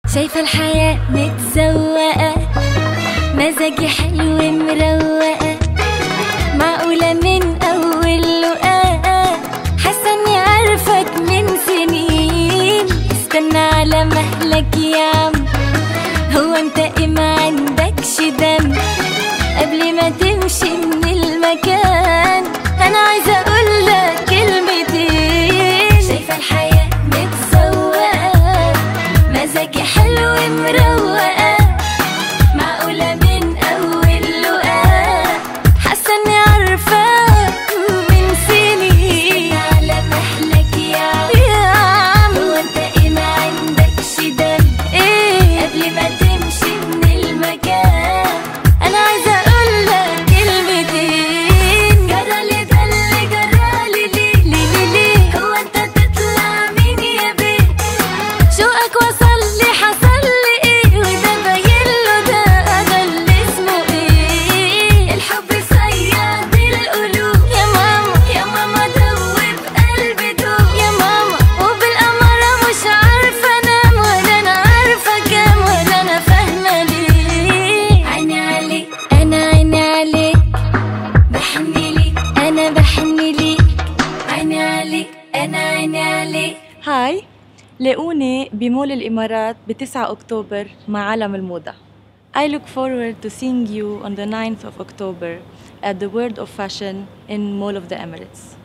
شايفة الحياة متزوقة مزاجي حلو مروقة معقولة من أول لقاء حاسة إني عارفك من سنين استنى على مهلك يا عم هو أنت إيه ما عندكش دم قبل ما تمشي من المكان أنا عايزة أقول لك كلمتين شايفة الحياة متزوقة مزاجي حلو مروقة معقولة من أول لقاء حاسة إني عارفاك من سنين على مهلك يا عم يا عم هو أنت إيه ما عندكش دم إيه قبل ما تمشي من المكان أنا عايزة أقول لك كلمتين جرالي ده اللي جرالي ليه ليه ليه ليه هو أنت تطلع مين يا بيه شوقك وصل لي حصل لي ايه وده باين له ده انا اللي اسمه ايه الحب صياد القلوب يا ماما يا ماما دوب قلبي دوب يا ماما وبالأمارة مش عارفة انام ولا انا عارفة كام ولا انا فاهمة ليه عيني عليك انا عيني عليك بحن ليك انا بحن ليك عيني عليك انا عيني عليك هاي لاقوني بمول الإمارات ب 9 أكتوبر مع عالم الموضة I look forward to seeing you on the 9th of October at the World of Fashion in Mall of the Emirates.